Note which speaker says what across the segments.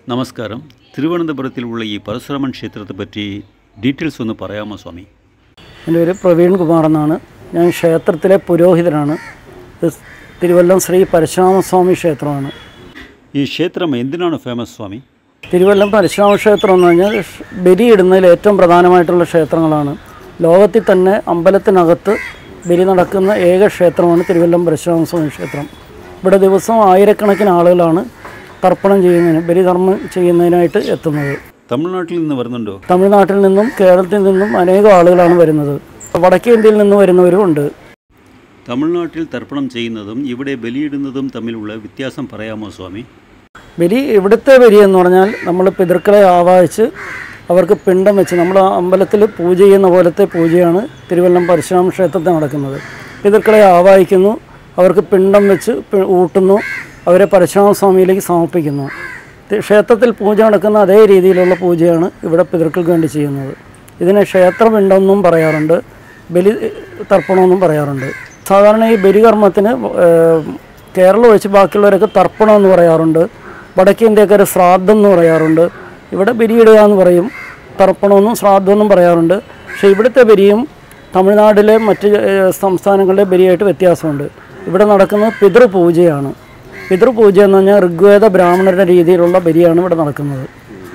Speaker 1: നമസ്കാരം തിരുവനന്തപുരത്തിൽ ഉള്ള ഈ പരശുരാമൻ ക്ഷേത്രത്തെ പറ്റി ഡീറ്റെയിൽസ് ഒന്ന് പറയാമോ സ്വാമി
Speaker 2: എൻ്റെ പേര് പ്രവീൺ കുമാർ എന്നാണ് ഞാൻ ക്ഷേത്രത്തിലെ പുരോഹിതനാണ് ഇത് തിരുവല്ലം ശ്രീ പരശുരാമസ്വാമി ക്ഷേത്രമാണ്
Speaker 1: ഈ ക്ഷേത്രം എന്തിനാണ് ഫേമസ് സ്വാമി
Speaker 2: തിരുവല്ലം പരശുരാമ ക്ഷേത്രം എന്ന് പറഞ്ഞാൽ ഷ്- ബലിയിടുന്നതിൽ ഏറ്റവും പ്രധാനമായിട്ടുള്ള ക്ഷേത്രങ്ങളാണ് ലോകത്തിൽ തന്നെ അമ്പലത്തിനകത്ത് ബലി നടക്കുന്ന ഏക ക്ഷേത്രമാണ് തിരുവല്ലം പരശുരാമസ്വാമി ക്ഷേത്രം ഇവിടെ ദിവസം ആയിരക്കണക്കിന് ആളുകളാണ് തർപ്പണം ചെയ്യുന്നതിന് ബലിധർമ്മം ചെയ്യുന്നതിനായിട്ട് എത്തുന്നത്
Speaker 1: തമിഴ്നാട്ടിൽ നിന്ന് വരുന്നുണ്ടോ
Speaker 2: തമിഴ്നാട്ടിൽ നിന്നും കേരളത്തിൽ നിന്നും അനേകം ആളുകളാണ് വരുന്നത് വടക്കേ ഇന്ത്യയിൽ നിന്ന് വരുന്നവരും ഉണ്ട്
Speaker 1: തമിഴ്നാട്ടിൽ തർപ്പണം ചെയ്യുന്നതും ഇവിടെ ബലിയിടുന്നതും തമ്മിലുള്ള വ്യത്യാസം പറയാമോ സ്വാമി
Speaker 2: ബലി ഇവിടുത്തെ ബലി എന്ന് പറഞ്ഞാൽ നമ്മൾ പിതൃക്കളെ ആവാഹിച്ച് അവർക്ക് പിണ്ടം വെച്ച് നമ്മൾ അമ്പലത്തിൽ പൂജ ചെയ്യുന്ന പോലത്തെ പൂജയാണ് തിരുവല്ലം പരശുരാമ ക്ഷേത്രത്തിൽ നടക്കുന്നത് പിതൃക്കളെ ആവാഹിക്കുന്നു അവർക്ക് പിണ്ടം വെച്ച് പി- ഊട്ടുന്നു അവരെ പരശുരാമ സ്വാമിയിലേക്ക് സമർപ്പിക്കുന്നു തി- ക്ഷേത്രത്തിൽ പൂജ നടക്കുന്ന അതേ രീതിയിലുള്ള പൂജയാണ് ഇവിടെ പിതൃക്കൾക്ക് വേണ്ടി ചെയ്യുന്നത് ഇതിനെ ക്ഷേത്രപിണ്ടെന്നും പറയാറുണ്ട് ബലി തർപ്പണമെന്നും പറയാറുണ്ട് സാധാരണ ഈ ബലികർമ്മത്തിന് ഏഹ്, കേരളം ഒഴിച്ച് ബാക്കിയുള്ളവരൊക്കെ തർപ്പണം എന്ന് പറയാറുണ്ട് വടക്കേ ഇന്ത്യക്കാർ ശ്രാദ്ധം എന്ന് പറയാറുണ്ട് ഇവിടെ ബലിയിടുക എന്ന് പറയും തർപ്പണമെന്നും ശ്രാദ്ധമെന്നും പറയാറുണ്ട് പക്ഷേ ഇവിടുത്തെ ബലിയും തമിഴ്നാട്ടിലെ മറ്റ് ഏഹ്, സംസ്ഥാനങ്ങളിലെ ബലിയായിട്ട് വ്യത്യാസമുണ്ട് ഇവിടെ നടക്കുന്നത് പിതൃപൂജയാണ് പിതൃപൂജ എന്ന് പറഞ്ഞാൽ ഋഗ്വേദ ബ്രാഹ്മണരുടെ രീതിയിലുള്ള ബലിയാണ് ഇവിടെ നടക്കുന്നത്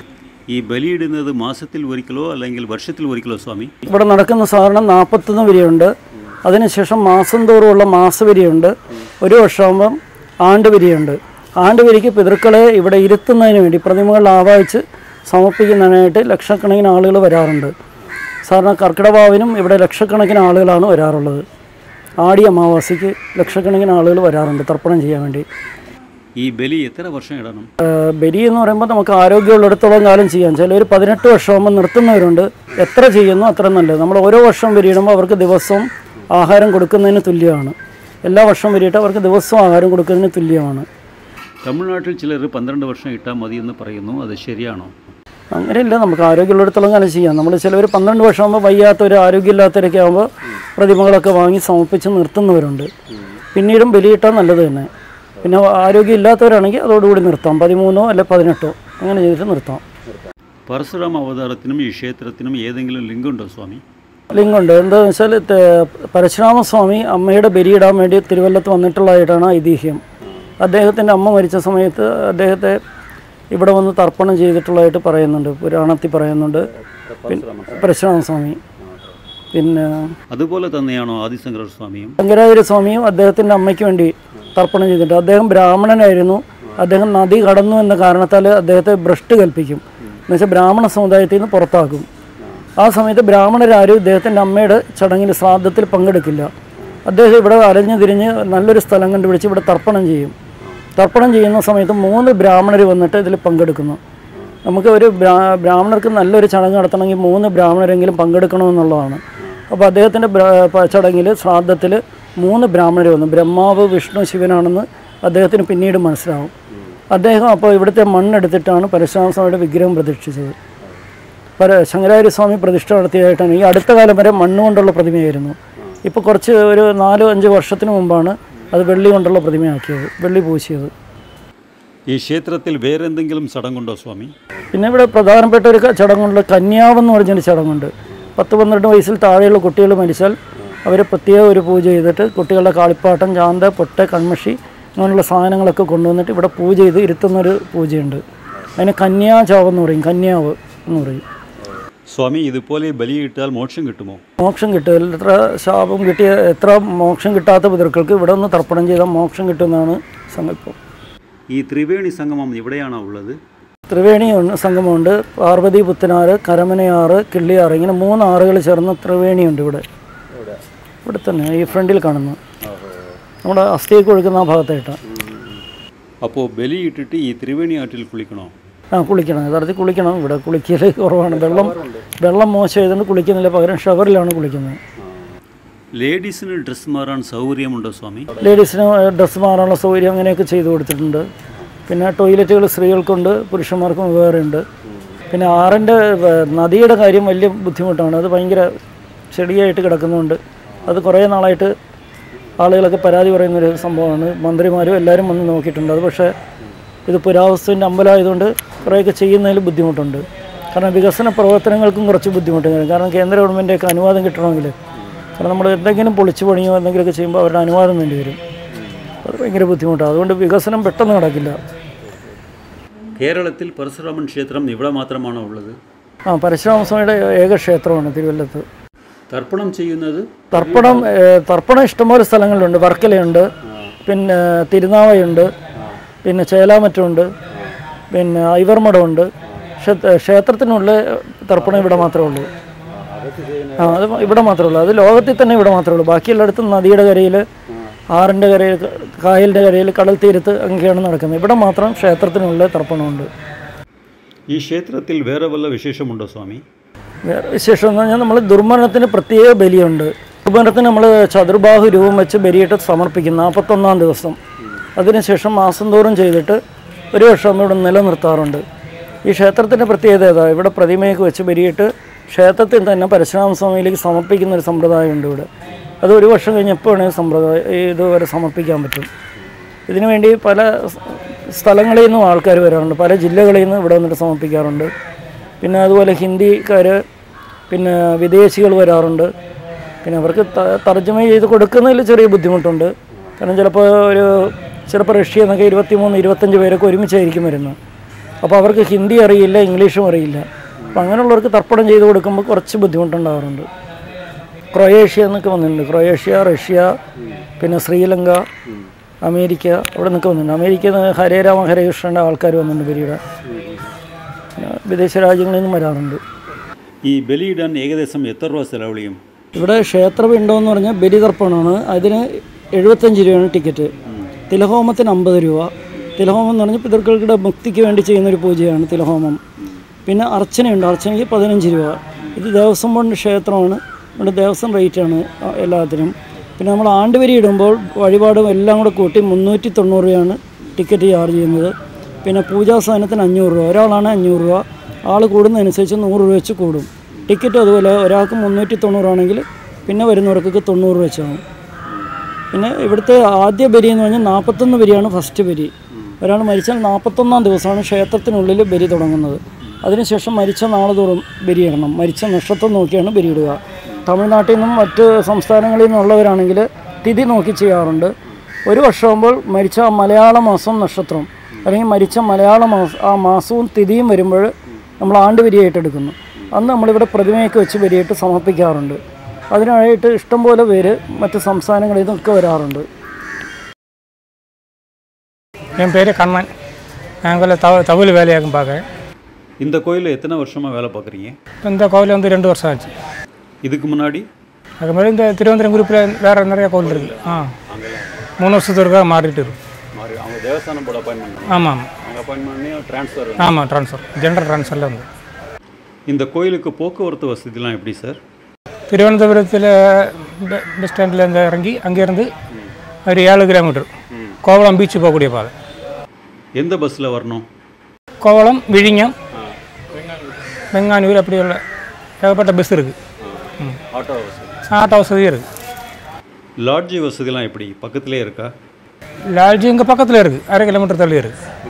Speaker 1: ഈ ബലിയിടുന്നത് മാസത്തിൽ ഒരിക്കലോ അല്ലെങ്കിൽ വർഷത്തിൽ ഒരിക്കലോ സ്വാമി
Speaker 2: ഇവിടെ നടക്കുന്ന സാധാരണ നാൽപ്പത്തൊന്ന് വരിയുണ്ട് അതിനുശേഷം മാസം തോറുമുള്ള മാസവരിയുണ്ട് ഒരു വർഷമാകുമ്പം ആണ്ടുവരിയുണ്ട് ആണ്ടുവരിക്ക് പിതൃക്കളെ ഇവിടെ ഇരുത്തുന്നതിന് വേണ്ടി പ്രതിമകളിൽ ആവാഹിച്ച് സമർപ്പിക്കുന്നതിനായിട്ട് ലക്ഷക്കണക്കിന് ആളുകൾ വരാറുണ്ട് സാധാരണ കർക്കിടവാവിനും ഇവിടെ ലക്ഷക്കണക്കിന് ആളുകളാണ് വരാറുള്ളത് ആടി അമാവാസിക്ക് ലക്ഷക്കണക്കിന് ആളുകൾ വരാറുണ്ട് തർപ്പണം ചെയ്യാൻ വേണ്ടി
Speaker 1: ഈ ബലി എത്ര വർഷം ഇടണം
Speaker 2: ഏഹ് ബലി എന്ന് പറയുമ്പോൾ നമുക്ക് ആരോഗ്യമുള്ളിടത്തോളം കാലം ചെയ്യാം ചിലർ പതിനെട്ട് വർഷമാകുമ്പോൾ നിർത്തുന്നവരുണ്ട് എത്ര ചെയ്യുന്നു അത്ര നല്ലത് നമ്മൾ ഓരോ വർഷം വരിയിടുമ്പോൾ അവർക്ക് ദിവസവും ആഹാരം കൊടുക്കുന്നതിന് തുല്യമാണ് എല്ലാ വർഷവും വരിയിട്ട് അവർക്ക് ദിവസവും ആഹാരം കൊടുക്കുന്നതിന് തുല്യമാണ്
Speaker 1: തമിഴ്നാട്ടിൽ ചിലർ പന്ത്രണ്ട് വർഷം ഇട്ടാൽ മതിയെന്ന് പറയുന്നു അത് ശരിയാണോ
Speaker 2: അങ്ങനെയില്ല നമുക്ക് ആരോഗ്യമുള്ളിടത്തോളം കാലം ചെയ്യാം നമ്മൾ ചിലവർ പന്ത്രണ്ട് വർഷമാകുമ്പോൾ വയ്യാത്തവർ ആരോഗ്യമില്ലാത്തവരൊക്കെ ആകുമ്പോൾ പ്രതിമകളൊക്കെ വാങ്ങി സമർപ്പിച്ച് നിർത്തുന്നവരുണ്ട് പിന്നീടും ബലിയിട്ടാൽ നല്ലത് തന്നെ പിന്നെ ആരോഗ്യം ഇല്ലാത്തവരാണെങ്കിൽ അതോടുകൂടി നിർത്താം പതിമൂന്നോ അല്ലെ പതിനെട്ടോ അങ്ങനെ ചെയ്തിട്ട് നിർത്താം
Speaker 1: പരശുരാമ അവതാരത്തിനും ഈ ക്ഷേത്രത്തിനും ഏതെങ്കിലും ലിങ്കുണ്ടോ സ്വാമി
Speaker 2: ലിംഗുണ്ട് എന്താണെന്ന് വെച്ചാൽ തെ- പരശുരാമസ്വാമി അമ്മയുടെ ബലിയിടാൻ വേണ്ടി തിരുവല്ലത്ത് വന്നിട്ടുള്ളതായിട്ടാണ് ഐതിഹ്യം അദ്ദേഹത്തിൻ്റെ അമ്മ മരിച്ച സമയത്ത് അദ്ദേഹത്തെ ഇവിടെ വന്ന് തർപ്പണം ചെയ്തിട്ടുള്ളതായിട്ട് പറയുന്നുണ്ട് പുരാണത്തിൽ പറയുന്നുണ്ട് പിന്നെ പരശുരാമസ്വാമി പിന്നെ
Speaker 1: അതുപോലെ തന്നെയാണോ ആദിശങ്കര സ്വാമിയും
Speaker 2: ശങ്കരാചാര്യ സ്വാമിയും അദ്ദേഹത്തിൻ്റെ അമ്മയ്ക്ക് വേണ്ടി തർപ്പണം ചെയ്തിട്ടുണ്ട് അദ്ദേഹം ബ്രാഹ്മണനായിരുന്നു അദ്ദേഹം നദി കടന്നു എന്ന കാരണത്താൽ അദ്ദേഹത്തെ ഭ്രഷ്ട് കൽപ്പിക്കും എന്നുവെച്ചാൽ ബ്രാഹ്മണ സമുദായത്തിൽ നിന്ന് പുറത്താക്കും ആ സമയത്ത് ബ്രാഹ്മണരാരും ഇദ്ദേഹത്തിൻ്റെ അമ്മയുടെ ചടങ്ങിൽ ശ്രാദ്ധത്തിൽ പങ്കെടുക്കില്ല അദ്ദേഹം ഇവിടെ അലഞ്ഞു തിരിഞ്ഞ് നല്ലൊരു സ്ഥലം കണ്ടുപിടിച്ച് ഇവിടെ തർപ്പണം ചെയ്യും തർപ്പണം ചെയ്യുന്ന സമയത്ത് മൂന്ന് ബ്രാഹ്മണർ വന്നിട്ട് ഇതിൽ പങ്കെടുക്കുന്നു നമുക്ക് ഒരു ബ്രാ ബ്രാഹ്മണർക്ക് നല്ലൊരു ചടങ്ങ് നടത്തണമെങ്കിൽ മൂന്ന് ബ്രാഹ്മണരെങ്കിലും പങ്കെടുക്കണമെന്നുള്ളതാണ് അപ്പോൾ അദ്ദേഹത്തിൻ്റെ ചടങ്ങിൽ ശ്രാദ്ധത്തിൽ മൂന്ന് ബ്രാഹ്മണർ വന്നു ബ്രഹ്മാവ് വിഷ്ണു ശിവനാണെന്ന് അദ്ദേഹത്തിന് പിന്നീട് മനസ്സിലാവും അദ്ദേഹം അപ്പോൾ ഇവിടുത്തെ മണ്ണെടുത്തിട്ടാണ് പരശുരാമ സ്വാമിയുടെ വിഗ്രഹം പ്രതിഷ്ഠിച്ചത് പര ശങ്കരാചാര്യ സ്വാമി പ്രതിഷ്ഠ നടത്തിയതായിട്ടാണ് ഈ അടുത്ത കാലം വരെ മണ്ണുകൊണ്ടുള്ള പ്രതിമയായിരുന്നു ഇപ്പോൾ കുറച്ച് ഒരു നാലോ അഞ്ച് വർഷത്തിന് മുമ്പാണ് അത് വെള്ളി കൊണ്ടുള്ള പ്രതിമയാക്കിയത് വെള്ളി പൂശിയത്
Speaker 1: ഈ ക്ഷേത്രത്തിൽ വേറെന്തെങ്കിലും ചടങ്ങുണ്ടോ സ്വാമി
Speaker 2: പിന്നെ ഇവിടെ പ്രധാനപ്പെട്ട ഒരു ക- ചടങ്ങുണ്ട് കന്യാവെന്ന് പറഞ്ഞൊരു ചടങ്ങുണ്ട് പത്ത് പന്ത്രണ്ട് വയസ്സിൽ താഴെയുള്ള കുട്ടികൾ മരിച്ചാൽ അവർ പ്രത്യേക ഒരു പൂജ ചെയ്തിട്ട് കുട്ടികളുടെ കാളിപ്പാട്ടം ചാന്ത പൊട്ട് കൺമഷി അങ്ങനെയുള്ള സാധനങ്ങളൊക്കെ കൊണ്ടുവന്നിട്ട് ഇവിടെ പൂജ ചെയ്ത് ഇരുത്തുന്നൊരു പൂജയുണ്ട് അതിന് കന്യാചാവ് എന്ന് പറയും കന്യാവ് എന്ന് പറയും
Speaker 1: സ്വാമി ഇതുപോലെ ബലിയിട്ടാൽ മോക്ഷം കിട്ടുമോ
Speaker 2: മോക്ഷം കിട്ടും എത്ര ശാപം കിട്ടിയ എത്ര മോക്ഷം കിട്ടാത്ത പിതൃക്കൾക്ക് ഇവിടെ ഒന്ന് തർപ്പണം ചെയ്താൽ മോക്ഷം കിട്ടുമെന്നാണ് സങ്കല്പം
Speaker 1: ഈ ത്രിവേണി സംഗമം ഇവിടെയാണോ ഉള്ളത്
Speaker 2: ത്രിവേണി ഉണ്ട് സംഗമമുണ്ട് പാർവതി പുത്തനാറ് കരമനയാറ് കിള്ളിയാറ് ഇങ്ങനെ മൂന്ന് ആറുകൾ ചേർന്ന ത്രിവേണിയുണ്ട് ഇവിടെ ഇവിടെ തന്നെ ഈ ഫ്രണ്ടിൽ കാണുന്നു നമ്മുടെ അസ്ഥിയൊക്കെ ഒഴുക്കുന്ന ആ ഭാഗത്തായിട്ടാണ്
Speaker 1: അപ്പോൾ ബലിയിട്ടിട്ട് ഈ ത്രിവേണി ആറ്റിൽ കുളിക്കണോ
Speaker 2: ആ കുളിക്കണം യഥാർത്ഥത്തിൽ കുളിക്കണം ഇവിടെ കുളിക്കൽ കുറവാണ് വെള്ളം വെള്ളം മോശമായതുകൊണ്ട് കുളിക്കുന്നില്ല പകരം ഷവറിലാണ് കുളിക്കുന്നത്
Speaker 1: ലേഡീസിന് ഡ്രസ്സ് മാറാൻ സൗകര്യമുണ്ടോ സ്വാമി
Speaker 2: ലേഡീസിന് ഡ്രസ്സ് മാറാനുള്ള സൗകര്യം അങ്ങനെയൊക്കെ ചെയ്തു കൊടുത്തിട്ടുണ്ട് പിന്നെ ടോയ്ലറ്റുകൾ സ്ത്രീകൾക്കുണ്ട് പുരുഷന്മാർക്കും വേറെ ഉണ്ട് പിന്നെ ആറിൻ്റെ വ- നദിയുടെ കാര്യം വലിയ ബുദ്ധിമുട്ടാണ് അത് ഭയങ്കര ചെടിയായിട്ട് കിടക്കുന്നുണ്ട് അത് കുറേ നാളായിട്ട് ആളുകളൊക്കെ പരാതി പറയുന്നൊരു സംഭവമാണ് മന്ത്രിമാരും എല്ലാവരും വന്ന് നോക്കിയിട്ടുണ്ട് അത് പക്ഷേ ഇത് പുരാവസ്തുവിൻ്റെ അമ്പലമായതുകൊണ്ട് കുറേയൊക്കെ ചെയ്യുന്നതിൽ ബുദ്ധിമുട്ടുണ്ട് കാരണം വികസന പ്രവർത്തനങ്ങൾക്കും കുറച്ച് ബുദ്ധിമുട്ടുണ്ട് കാരണം കേന്ദ്ര ഗവൺമെൻറ്റൊക്കെ അനുവാദം കിട്ടണമെങ്കിൽ കാരണം നമ്മൾ എന്തെങ്കിലും പൊളിച്ചു പണിയോ എന്തെങ്കിലുമൊക്കെ ചെയ്യുമ്പോൾ അവരുടെ അനുവാദം വേണ്ടി വരും അത് ഭയങ്കര ബുദ്ധിമുട്ടാണ് അതുകൊണ്ട് വികസനം പെട്ടെന്ന് നടക്കില്ല
Speaker 1: കേരളത്തിൽ പരശുരാമൻ ക്ഷേത്രം ഇവിടെ മാത്രമാണോ ഉള്ളത്
Speaker 2: ആ പരശുരാമസ്വാമിയുടെ ഏക ക്ഷേത്രമാണ് തിരുവല്ലത്ത്
Speaker 1: തർപ്പണം ചെയ്യുന്നത്
Speaker 2: തർപ്പണം ഏഹ്, തർപ്പണം ഇഷ്ടംപോലെ സ്ഥലങ്ങളിലുണ്ട് വർക്കലയുണ്ട് പിന്നെ തിരുനാവയുണ്ട് പിന്നെ ചേലാമറ്റമുണ്ട് പിന്നെ ഐവർമഠമുണ്ട് ക്ഷേ- ക്ഷേത്രത്തിനുള്ള തർപ്പണം ഇവിടെ മാത്രമേ ഉള്ളൂ ആ അത് ഇവിടെ മാത്രമേ ഉള്ളൂ അത് ലോകത്തിൽ തന്നെ ഇവിടെ മാത്രമേ ഉള്ളൂ ബാക്കിയുള്ളിടത്തും നദിയുടെ കരയിൽ ആറിൻ്റെ കരയിൽ കായലിൻ്റെ കരയിൽ കടൽ തീരത്ത് അങ്ങനെയാണ് നടക്കുന്നത് ഇവിടെ മാത്രം ക്ഷേത്രത്തിനുള്ള തർപ്പണമുണ്ട്
Speaker 1: ഈ ക്ഷേത്രത്തിൽ വേറെ വല്ല വിശേഷമുണ്ടോ സ്വാമി
Speaker 2: വേറെ വിശേഷം എന്ന് പറഞ്ഞാൽ നമ്മൾ ദുർമരണത്തിന് പ്രത്യേക ബലിയുണ്ട് ദുർമരണത്തിന് നമ്മൾ ചതുർബാഹു രൂപം വെച്ച് ബലിയിട്ട് സമർപ്പിക്കും നാൽപ്പത്തൊന്നാം ദിവസം അതിനുശേഷം മാസം തോറും ചെയ്തിട്ട് ഒരു വർഷം ഇവിടെ നിലനിർത്താറുണ്ട് ഈ ക്ഷേത്രത്തിൻ്റെ പ്രത്യേകത ഏതാ ഇവിടെ പ്രതിമയൊക്കെ വെച്ച് ബലിയിട്ട് ക്ഷേത്രത്തിൽ തന്നെ പരശുരാമ സ്വാമിയിലേക്ക് സമർപ്പിക്കുന്ന ഒരു സമ്പ്രദായമുണ്ട് ഇവിടെ അത് ഒരു വർഷം കഴിഞ്ഞ് എപ്പോൾ വേണമെങ്കിൽ സമ്പ്രദായം ഇതുവരെ സമർപ്പിക്കാൻ പറ്റും ഇതിനു വേണ്ടി പല സ് സ്ഥലങ്ങളിൽ നിന്നും ആൾക്കാർ വരാറുണ്ട് പല ജില്ലകളിൽ നിന്നും ഇവിടെ വന്നിട്ട് സമർപ്പിക്കാറുണ്ട് പിന്നെ അതുപോലെ ഹിന്ദിക്കാർ പിന്നെ വിദേശികൾ വരാറുണ്ട് പിന്നെ അവർക്ക് ത- തർജ്ജമ ചെയ്ത് കൊടുക്കുന്നതിൽ ചെറിയ ബുദ്ധിമുട്ടുണ്ട് കാരണം ചിലപ്പോൾ ഒരു ചിലപ്പോൾ റഷ്യ എന്നൊക്കെ ഇരുപത്തിമൂന്ന് ഇരുപത്തഞ്ച് പേരൊക്കെ ഒരുമിച്ചായിരിക്കും വരുന്നത് അപ്പോൾ അവർക്ക് ഹിന്ദി അറിയില്ല ഇംഗ്ലീഷും അറിയില്ല അപ്പോൾ അങ്ങനെയുള്ളവർക്ക് തർപ്പണം ചെയ്ത് കൊടുക്കുമ്പോൾ കുറച്ച് ബുദ്ധിമുട്ടുണ്ടാകാറുണ്ട് ക്രൊയേഷ്യ എന്നൊക്കെ വന്നിട്ടുണ്ട് ക്രൊയേഷ്യ റഷ്യ പിന്നെ ശ്രീലങ്ക അമേരിക്ക അവിടെ നിന്നൊക്കെ വന്നിട്ടുണ്ട് അമേരിക്കയിൽ നിന്ന് ഹരേ രാമ ഹരേ കൃഷ്ണൻ്റെ ആൾക്കാർ വന്നിട്ടുണ്ട് ബലിയുടെ പിന്നെ വിദേശ രാജ്യങ്ങളിൽ നിന്നും വരാറുണ്ട്
Speaker 1: ഈ ബലിയിടാൻ ഏകദേശം എത്ര രൂപ ചെലവഴിയും
Speaker 2: ഇവിടെ ക്ഷേത്രപിണ്ടം എന്ന് പറഞ്ഞാൽ ബലിതർപ്പണമാണ് അതിന് എഴുപത്തഞ്ച് രൂപയാണ് ടിക്കറ്റ് തിലഹോമത്തിന് അമ്പത് രൂപ തിലഹോമം എന്ന് പറഞ്ഞാൽ പിതൃക്കളുടെ മുക്തിക്ക് വേണ്ടി ചെയ്യുന്നൊരു പൂജയാണ് തിലഹോമം പിന്നെ അർച്ചനയുണ്ട് അർച്ചനയ്ക്ക് പതിനഞ്ച് രൂപ ഇത് ദേവസ്വം ബോർഡിൻ്റെ ക്ഷേത്രമാണ് ഇവിടെ ദേവസ്വം റേറ്റാണ് എല്ലാത്തിനും പിന്നെ നമ്മൾ ആണ്ടുവരി ഇടുമ്പോൾ വഴിപാടും എല്ലാം കൂടെ കൂട്ടി മുന്നൂറ്റി തൊണ്ണൂറ് രൂപയാണ് ടിക്കറ്റ് ചാർജ് ചെയ്യുന്നത് പിന്നെ പൂജാ സാധനത്തിന് അഞ്ഞൂറ് രൂപ ഒരാളാണ് അഞ്ഞൂറ് രൂപ ആൾ കൂടുന്നതനുസരിച്ച് നൂറ് രൂപ വെച്ച് കൂടും ടിക്കറ്റ് അതുപോലെ ഒരാൾക്ക് മുന്നൂറ്റി തൊണ്ണൂറാണെങ്കിൽ പിന്നെ വരുന്നവർക്കൊക്കെ തൊണ്ണൂറ് രൂപ വെച്ചാകും പിന്നെ ഇവിടുത്തെ ആദ്യ ബലി എന്ന് പറഞ്ഞാൽ നാൽപ്പത്തൊന്ന് ബലിയാണ് ഫസ്റ്റ് ബലി ഒരാൾ മരിച്ചാൽ നാൽപ്പത്തൊന്നാം ദിവസമാണ് ക്ഷേത്രത്തിനുള്ളിൽ ബലി തുടങ്ങുന്നത് അതിനുശേഷം മരിച്ച നാളെ തോറും ബലിയിടണം മരിച്ച നക്ഷത്രം നോക്കിയാണ് ബലിയിടുക തമിഴ്നാട്ടിൽ നിന്നും മറ്റ് സംസ്ഥാനങ്ങളിൽ നിന്നുള്ളവരാണെങ്കിൽ തിഥി നോക്കി ചെയ്യാറുണ്ട് ഒരു വർഷമാകുമ്പോൾ മരിച്ച ആ മലയാള മാസം നക്ഷത്രം അല്ലെങ്കിൽ മരിച്ച മലയാള മാസം ആ മാസവും തിഥിയും വരുമ്പോൾ നമ്മൾ ആണ്ട് ബലിയായിട്ട് എടുക്കുന്നു അന്ന് നമ്മളിവിടെ പ്രതിമയൊക്കെ വെച്ച് ബലിയായിട്ട് സമർപ്പിക്കാറുണ്ട് അതിനായിട്ട് ഇഷ്ടംപോലെ പേര് മറ്റ് സംസ്ഥാനങ്ങളിൽ നിന്നൊക്കെ വരാറുണ്ട്
Speaker 3: என் பேர் கண்ணன் நாங்கள் தவ தவில் வேலையாகும் பார்க்குறேன்
Speaker 1: இந்த கோயிலில் எத்தனை வருஷமாக வேலை பார்க்குறீங்க
Speaker 3: இப்போ இந்த கோவில் வந்து ரெண்டு வருஷம் ஆச்சு
Speaker 1: இதுக்கு முன்னாடி
Speaker 3: அதுக்கு மாதிரி இந்த திருவனந்தபுரம் குரூப்பில் வேறு நிறைய கோவில் இருக்குது ஆ மூணு வருஷத்துக்கு மாறிட்டு இருக்கு
Speaker 1: மாறி அவங்க தேவஸ்தானம் போர்டு அப்பாயின்மெண்ட்
Speaker 3: ஆமாம் ஆமாம்
Speaker 1: அவங்க அப்பாயின்மெண்ட் பண்ணி ட்ரான்ஸ்ஃபர்
Speaker 3: ஆமாம் ட்ரான்ஸ்ஃபர் ஜென்ரல் ட்ரான்ஸ்ஃபரில் வந்து
Speaker 1: இந்த கோயிலுக்கு போக்குவரத்து வசதிலாம் எப்படி சார்
Speaker 3: திருவனந்தபுரத்தில் ப- பஸ் ஸ்டாண்டில் இருந்து இறங்கி அங்கேருந்து ஒரு ஏழு கிலோமீட்டர் கோவளம் பீச்சு போகக்கூடிய பாதை
Speaker 1: எந்த பஸ்ஸில் வரணும்
Speaker 3: கோவளம் விழிஞம் வெங்கானூர் அப்படியுள்ள ஏகப்பட்ட பஸ் இருக்குது
Speaker 1: ஆட்டோ வசதி
Speaker 3: ஆட்டோ வசதியும் இருக்குது
Speaker 1: லாட்ஜி வசதிலாம் எப்படி பக்கத்துலேயே இருக்கா
Speaker 3: லாட்ஜ் இங்கே பக்கத்தில் இருக்குது அரை கிலோமீட்டர் தள்ளி இருக்குது